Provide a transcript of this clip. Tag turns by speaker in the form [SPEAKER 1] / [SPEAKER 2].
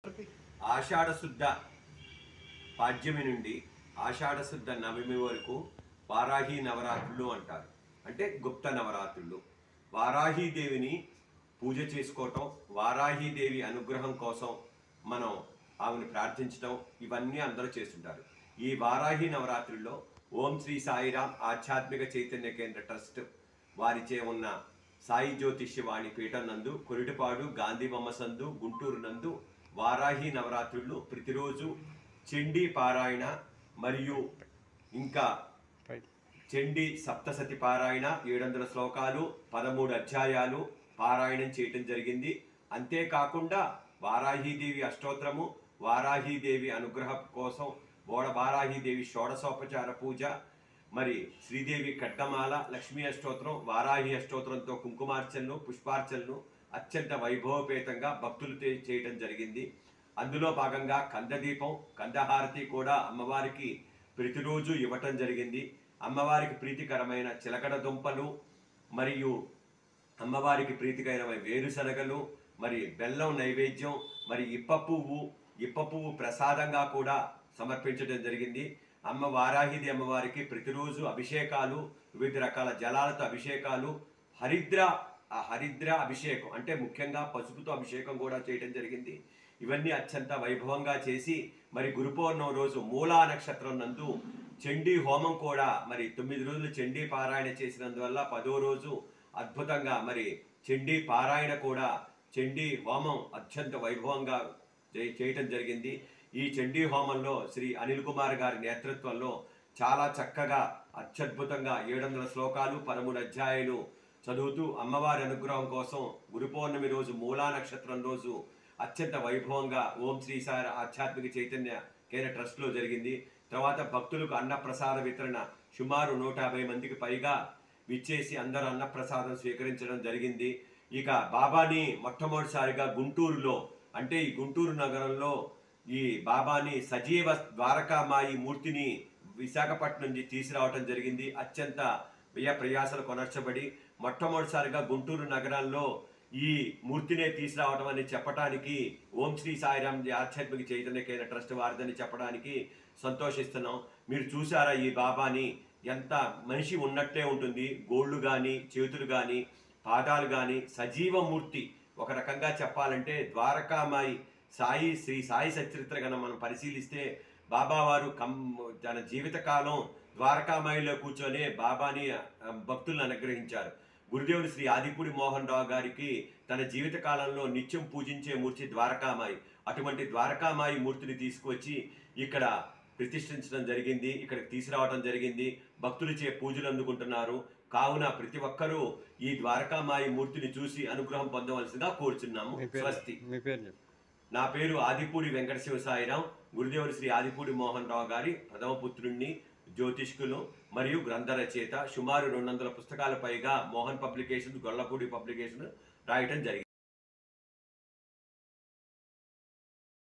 [SPEAKER 1] ఆషాఢ శుద్ధ పాడ్యమి నుండి ఆషాఢ శుద్ధ నవమి వరకు వారాహి నవరాత్రులు అంటారు అంటే గుప్త నవరాత్రులు వారాహీదేవిని పూజ చేసుకోవటం వారాహీదేవి అనుగ్రహం కోసం మనం ఆమెను ప్రార్థించటం ఇవన్నీ అందరూ చేస్తుంటారు ఈ వారాహి నవరాత్రుల్లో ఓం శ్రీ సాయిరాం ఆధ్యాత్మిక చైతన్య కేంద్ర ట్రస్ట్ వారిచే ఉన్న సాయి జ్యోతిష్య వాణి పీఠం నందు కొరిటిపాడు గాంధీ బొమ్మ సందు గుంటూరు నందు వారాహి నవరాత్రులు ప్రతిరోజు చండీ పారాయణ మరియు ఇంకా చండీ సప్తసతి పారాయణ ఏడు వందల శ్లోకాలు పదమూడు అధ్యాయాలు పారాయణం చేయటం జరిగింది అంతేకాకుండా వారాహీదేవి అష్టోత్తరము వారాహీదేవి అనుగ్రహం కోసం బోడ వారాహీదేవి షోడశోపచార పూజ మరి శ్రీదేవి కట్టమాల లక్ష్మీ అష్టోత్తరం వారాహి అష్టోత్తరంతో కుంకుమార్చనలు పుష్పార్చనలు అత్యంత వైభవపేతంగా భక్తులు చే- చేయటం జరిగింది అందులో భాగంగా కందదీపం కందహారతి కూడా అమ్మవారికి ప్రతిరోజు ఇవ్వటం జరిగింది అమ్మవారికి ప్రీతికరమైన చిలకడ దుంపలు మరియు అమ్మవారికి ప్రీతికరమైన వేరుశనగలు మరి బెల్లం నైవేద్యం మరి ఇప్ప పువ్వు ఇప్ప పువ్వు ప్రసాదంగా కూడా సమర్పించడం జరిగింది అమ్మ వారాహిది అమ్మవారికి ప్రతిరోజు అభిషేకాలు వివిధ రకాల జలాలతో అభిషేకాలు హరిద్ర ఆ హరిద్ర అభిషేకం అంటే ముఖ్యంగా పసుపుతో అభిషేకం కూడా చేయడం జరిగింది ఇవన్నీ అత్యంత వైభవంగా చేసి మరి గురు పౌర్ణమి రోజు మూలా నక్షత్రం నందు చండీ హోమం కూడా మరి తొమ్మిది రోజులు చండీ పారాయణ చేసినందువల్ల పదో రోజు అద్భుతంగా మరి చండీ పారాయణ కూడా చండీ హోమం అత్యంత వైభవంగా చే- చేయటం జరిగింది ఈ చండీ హోమంలో శ్రీ అనిల్ కుమార్ గారి నేతృత్వంలో చాలా చక్కగా అత్యద్భుతంగా ఏడు వందల శ్లోకాలు పదమూడు అధ్యాయులు చదువుతూ అమ్మవారి అనుగ్రహం కోసం గురు పౌర్ణమి రోజు మూలా నక్షత్రం రోజు అత్యంత వైభవంగా ఓం శ్రీ సాయి ఆధ్యాత్మిక చైతన్య కేంద్ర ట్రస్ట్లో జరిగింది తర్వాత భక్తులకు అన్నప్రసాద వితరణ సుమారు నూట యాభై మందికి పైగా విచ్చేసి అందరూ అన్నప్రసాదం స్వీకరించడం జరిగింది ఇక బాబాని మొట్టమొదటిసారిగా గుంటూరులో అంటే ఈ గుంటూరు నగరంలో ఈ బాబాని సజీవ ద్వారకామాయి మూర్తిని విశాఖపట్నం నుంచి తీసుకురావటం జరిగింది అత్యంత వ్యయ ప్రయాసలు కొనర్చబడి మొట్టమొదటిసారిగా గుంటూరు నగరంలో ఈ మూర్తినే తీసుకురావటం అని చెప్పడానికి ఓం శ్రీ సాయిరామ్ ఆధ్యాత్మిక చైతన్య కేంద్ర ట్రస్ట్ వారిదని చెప్పడానికి సంతోషిస్తున్నాం మీరు చూసారా ఈ బాబాని ఎంత మనిషి ఉన్నట్టే ఉంటుంది గోళ్ళు కానీ చేతులు కానీ పాదాలు కానీ సజీవమూర్తి ఒక రకంగా చెప్పాలంటే ద్వారకామాయి సాయి శ్రీ సాయి సచరిత్ర కనుక మనం పరిశీలిస్తే బాబా వారు కం తన జీవితకాలం ద్వారకామాయిలో కూర్చొని బాబాని ఆ, భక్తులను అనుగ్రహించారు గురుదేవుడు శ్రీ ఆదిపూడి మోహన్ రావు గారికి తన జీవిత కాలంలో నిత్యం పూజించే మూర్తి ద్వారకామాయి అటువంటి ద్వారకామాయి మూర్తిని తీసుకువచ్చి ఇక్కడ ప్రతిష్ఠించడం జరిగింది ఇక్కడికి తీసుకురావడం జరిగింది భక్తులచే పూజలు అందుకుంటున్నారు కావున ప్రతి ఒక్కరూ ఈ ద్వారకామాయి మూర్తిని చూసి అనుగ్రహం పొందవలసిందిగా కోరుచున్నాము
[SPEAKER 2] మీ పేరు
[SPEAKER 1] స్వస్తి
[SPEAKER 2] మీ పేరు చెప్పు
[SPEAKER 1] నా పేరు ఆదిపూడి వెంకట శివ సాయిరాం గురుదేవుడు శ్రీ ఆదిపూడి మోహన్ రావు గారి ప్రథమ పుత్రుణ్ణి జ్యోతిష్కులు మరియు గ్రంథ రచయిత సుమారు రెండు వందల పుస్తకాల పైగా మోహన్ పబ్లికేషన్ గొల్లపూడి పబ్లికేషన్ రాయటం జరిగింది